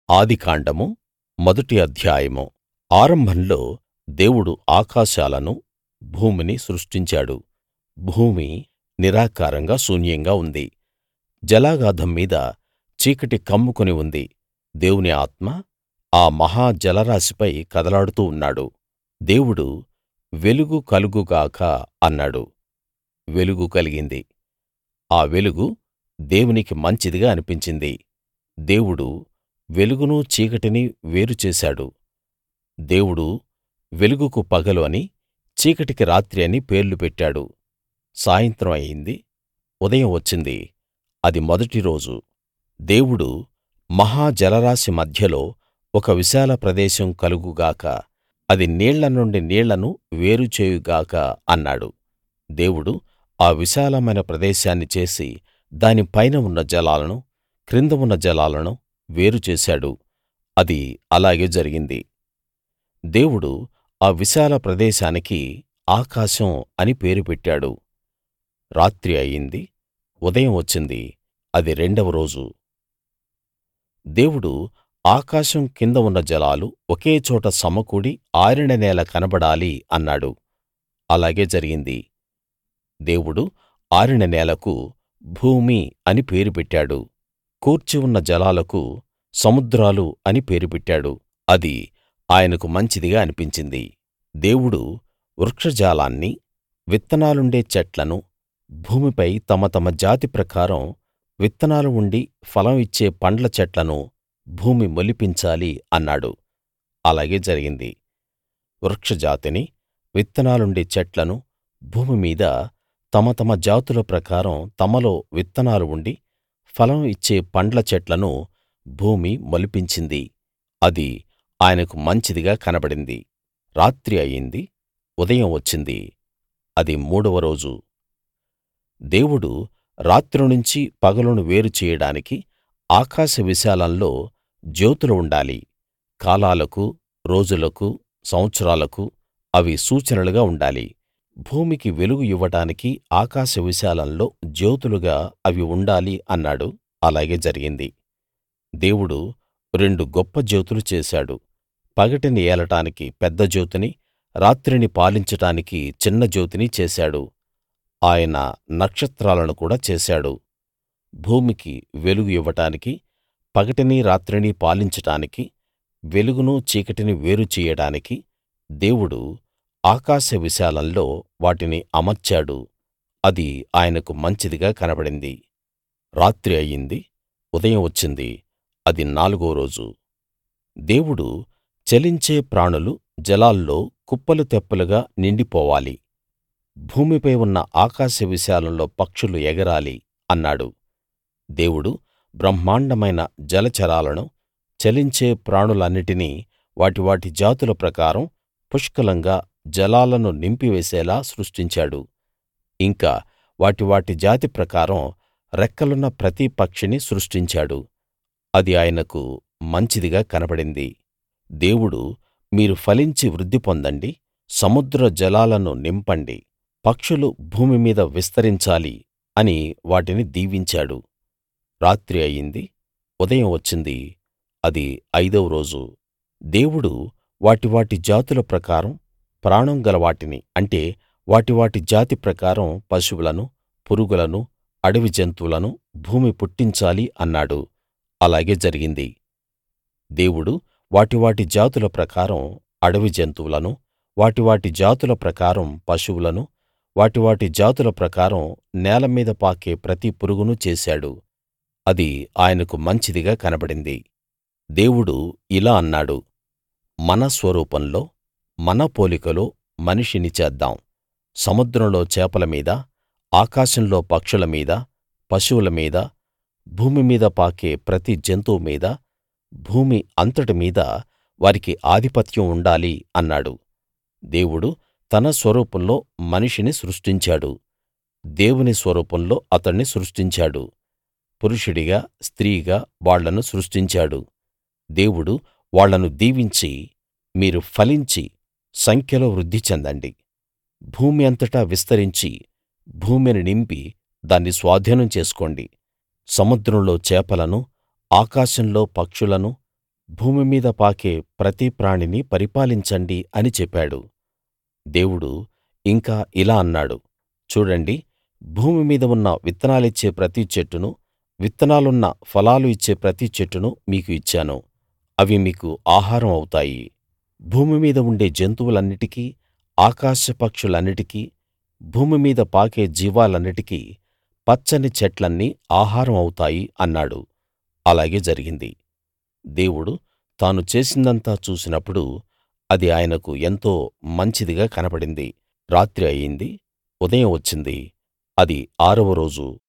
ఆదికాండము మొదటి అధ్యాయము ఆరంభంలో దేవుడు ఆకాశాలనూ భూమిని సృష్టించాడు భూమి నిరాకారంగా శూన్యంగా ఉంది జలాగాధం మీద చీకటి కమ్ముకుని ఉంది దేవుని ఆత్మ ఆ మహా జలరాశిపై కదలాడుతూ ఉన్నాడు దేవుడు వెలుగు కలుగు గాక అన్నాడు వెలుగు కలిగింది ఆ వెలుగు దేవునికి మంచిదిగా అనిపించింది దేవుడు వెలుగునూ చీకటినీ వేరు చేశాడు దేవుడు వెలుగుకు పగలు అని చీకటికి రాత్రి అని పేర్లు పెట్టాడు సాయంత్రం అయింది ఉదయం వచ్చింది అది మొదటి రోజు దేవుడు మహా జలరాశి మధ్యలో ఒక విశాల ప్రదేశం కలుగు గాక అది నీళ్ల నుండి నీళ్లను వేరు చేయు గాక అన్నాడు దేవుడు ఆ విశాలమైన ప్రదేశాన్ని చేసి దాని పైన ఉన్న జలాలను క్రింద ఉన్న జలాలను వేరు చేశాడు అది అలాగే జరిగింది దేవుడు ఆ విశాల ప్రదేశానికి ఆకాశం అని పేరు పెట్టాడు రాత్రి అయింది ఉదయం వచ్చింది అది రెండవ రోజు దేవుడు ఆకాశం కింద ఉన్న జలాలు ఒకే చోట సమకూడి ఆరిన నేల కనబడాలి అన్నాడు అలాగే జరిగింది దేవుడు ఆరిన నేలకు భూమి అని పేరు పెట్టాడు కూర్చి ఉన్న జలాలకు సముద్రాలు అని పేరు పెట్టాడు అది ఆయనకు మంచిదిగా అనిపించింది దేవుడు వృక్షజాలాన్ని విత్తనాలుండే చెట్లను భూమిపై తమ తమ జాతి ప్రకారం విత్తనాలు ఉండి ఫలం ఇచ్చే పండ్ల చెట్లను భూమి మొలిపించాలి అన్నాడు అలాగే జరిగింది వృక్షజాతిని విత్తనాలుండే చెట్లను భూమి మీద తమ తమ జాతుల ప్రకారం తమలో విత్తనాలు ఉండి ఫలం ఇచ్చే పండ్ల చెట్లను భూమి మొలిపించింది అది ఆయనకు మంచిదిగా కనబడింది రాత్రి అయింది ఉదయం వచ్చింది అది మూడవ రోజు దేవుడు రాత్రి నుంచి పగలును వేరు చేయడానికి ఆకాశ విశాలంలో జ్యోతులు ఉండాలి కాలాలకు రోజులకు సంవత్సరాలకు అవి సూచనలుగా ఉండాలి భూమికి వెలుగు ఇవ్వడానికి ఆకాశ విశాలంలో జ్యోతులుగా అవి ఉండాలి అన్నాడు అలాగే జరిగింది దేవుడు రెండు గొప్ప జ్యోతులు చేశాడు పగటిని ఏలడానికి పెద్ద జ్యోతిని రాత్రిని పాలించడానికి చిన్న జ్యోతిని చేశాడు ఆయన నక్షత్రాలను కూడా చేశాడు భూమికి వెలుగు ఇవ్వడానికి పగటిని రాత్రిని పాలించడానికి వెలుగును చీకటిని వేరు చెయ్యడానికి దేవుడు ఆకాశ విశాలంలో వాటిని అమర్చాడు అది ఆయనకు మంచిదిగా కనబడింది రాత్రి అయింది ఉదయం వచ్చింది అది నాలుగో రోజు దేవుడు చలించే ప్రాణులు జలాల్లో కుప్పలు తెప్పలుగా నిండిపోవాలి భూమిపై ఉన్న ఆకాశ విశాలంలో పక్షులు ఎగరాలి అన్నాడు దేవుడు బ్రహ్మాండమైన జలచరాలను చలించే ప్రాణులన్నిటినీ వాటి వాటి జాతుల ప్రకారం పుష్కలంగా జలాలను నింపివేసేలా సృష్టించాడు ఇంకా వాటి వాటి జాతి ప్రకారం రెక్కలున్న ప్రతి పక్షిని సృష్టించాడు అది ఆయనకు మంచిదిగా కనబడింది దేవుడు మీరు ఫలించి వృద్ధి పొందండి సముద్ర జలాలను నింపండి పక్షులు భూమి మీద విస్తరించాలి అని వాటిని దీవించాడు రాత్రి అయింది ఉదయం వచ్చింది అది ఐదవ రోజు దేవుడు వాటి వాటి జాతుల ప్రకారం ప్రాణం గల వాటిని అంటే వాటి వాటి జాతి ప్రకారం పశువులను పురుగులను అడవి జంతువులను భూమి పుట్టించాలి అన్నాడు అలాగే జరిగింది దేవుడు వాటి వాటి జాతుల ప్రకారం అడవి జంతువులను వాటి వాటి జాతుల ప్రకారం పశువులను వాటి వాటి జాతుల ప్రకారం నేల మీద పాకే ప్రతి పురుగును చేశాడు అది ఆయనకు మంచిదిగా కనబడింది దేవుడు ఇలా అన్నాడు మన స్వరూపంలో మన పోలికలో మనిషిని చేద్దాం సముద్రంలో చేపల మీద ఆకాశంలో పక్షుల మీద పశువుల మీద భూమి మీద పాకే ప్రతి జంతువు మీద భూమి అంతటి మీద వారికి ఆధిపత్యం ఉండాలి అన్నాడు దేవుడు తన స్వరూపంలో మనిషిని సృష్టించాడు దేవుని స్వరూపంలో అతణ్ణి సృష్టించాడు పురుషుడిగా స్త్రీగా వాళ్ళను సృష్టించాడు దేవుడు వాళ్ళను దీవించి మీరు ఫలించి సంఖ్యలో వృద్ధి చెందండి భూమి అంతటా విస్తరించి భూమిని నింపి దాన్ని స్వాధీనం చేసుకోండి సముద్రంలో చేపలను ఆకాశంలో పక్షులను భూమి మీద పాకే ప్రతి ప్రాణిని పరిపాలించండి అని చెప్పాడు దేవుడు ఇంకా ఇలా అన్నాడు చూడండి భూమి మీద ఉన్న విత్తనాలిచ్చే ప్రతి చెట్టును విత్తనాలున్న ఫలాలు ఇచ్చే ప్రతి చెట్టును మీకు ఇచ్చాను అవి మీకు ఆహారం అవుతాయి భూమి మీద ఉండే జంతువులన్నిటికీ ఆకాశ పక్షులన్నిటికీ భూమి మీద పాకే జీవాలన్నిటికీ పచ్చని చెట్లన్నీ ఆహారం అవుతాయి అన్నాడు అలాగే జరిగింది దేవుడు తాను చేసిందంతా చూసినప్పుడు అది ఆయనకు ఎంతో మంచిదిగా కనబడింది రాత్రి అయింది ఉదయం వచ్చింది అది ఆరవ రోజు